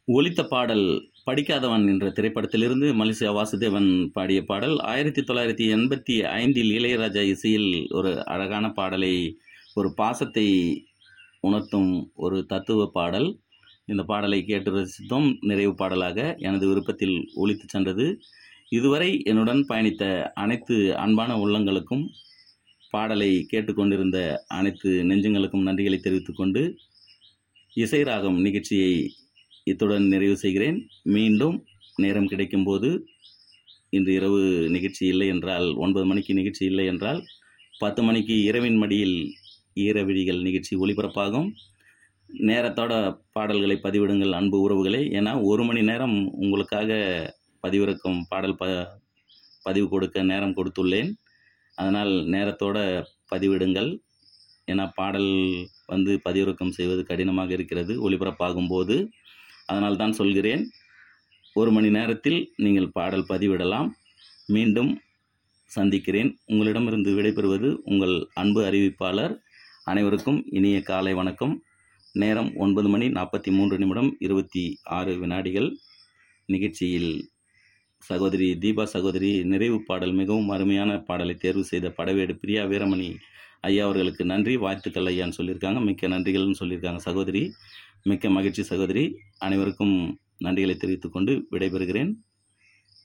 ஒலித்த பாடல் படிக்காதவன் என்ற திரைப்படத்திலிருந்து மலேசியா வாசுதேவன் பாடிய பாடல் ஆயிரத்தி தொள்ளாயிரத்தி எண்பத்தி ஐந்தில் இளையராஜா இசையில் ஒரு அழகான பாடலை ஒரு பாசத்தை உணர்த்தும் ஒரு தத்துவ பாடல் இந்த பாடலை கேட்டு ரசித்தோம் நிறைவு பாடலாக எனது விருப்பத்தில் ஒலித்து சென்றது இதுவரை என்னுடன் பயணித்த அனைத்து அன்பான உள்ளங்களுக்கும் பாடலை கேட்டுக்கொண்டிருந்த அனைத்து நெஞ்சங்களுக்கும் நன்றிகளை தெரிவித்துக்கொண்டு இசை ராகம் நிகழ்ச்சியை இத்துடன் நிறைவு செய்கிறேன் மீண்டும் நேரம் கிடைக்கும்போது இன்று இரவு நிகழ்ச்சி இல்லை என்றால் ஒன்பது மணிக்கு நிகழ்ச்சி இல்லை என்றால் பத்து மணிக்கு இரவின் மடியில் ஈரவிழிகள் நிகழ்ச்சி ஒளிபரப்பாகும் நேரத்தோட பாடல்களை பதிவிடுங்கள் அன்பு உறவுகளே ஏன்னா ஒரு மணி நேரம் உங்களுக்காக பதிவிறக்கும் பாடல் ப பதிவு கொடுக்க நேரம் கொடுத்துள்ளேன் அதனால் நேரத்தோட பதிவிடுங்கள் ஏன்னா பாடல் வந்து பதிவிறக்கம் செய்வது கடினமாக இருக்கிறது ஒளிபரப்பாகும் போது அதனால் தான் சொல்கிறேன் ஒரு மணி நேரத்தில் நீங்கள் பாடல் பதிவிடலாம் மீண்டும் சந்திக்கிறேன் உங்களிடமிருந்து விடைபெறுவது உங்கள் அன்பு அறிவிப்பாளர் அனைவருக்கும் இனிய காலை வணக்கம் நேரம் ஒன்பது மணி நாற்பத்தி மூன்று நிமிடம் இருபத்தி ஆறு வினாடிகள் நிகழ்ச்சியில் சகோதரி தீபா சகோதரி நிறைவு பாடல் மிகவும் அருமையான பாடலை தேர்வு செய்த படவேடு பிரியா வீரமணி ஐயா அவர்களுக்கு நன்றி வாழ்த்துக்கள் ஐயான்னு சொல்லியிருக்காங்க மிக்க நன்றிகள்னு சொல்லியிருக்காங்க சகோதரி மிக்க மகிழ்ச்சி சகோதரி அனைவருக்கும் நன்றிகளை தெரிவித்துக்கொண்டு விடைபெறுகிறேன்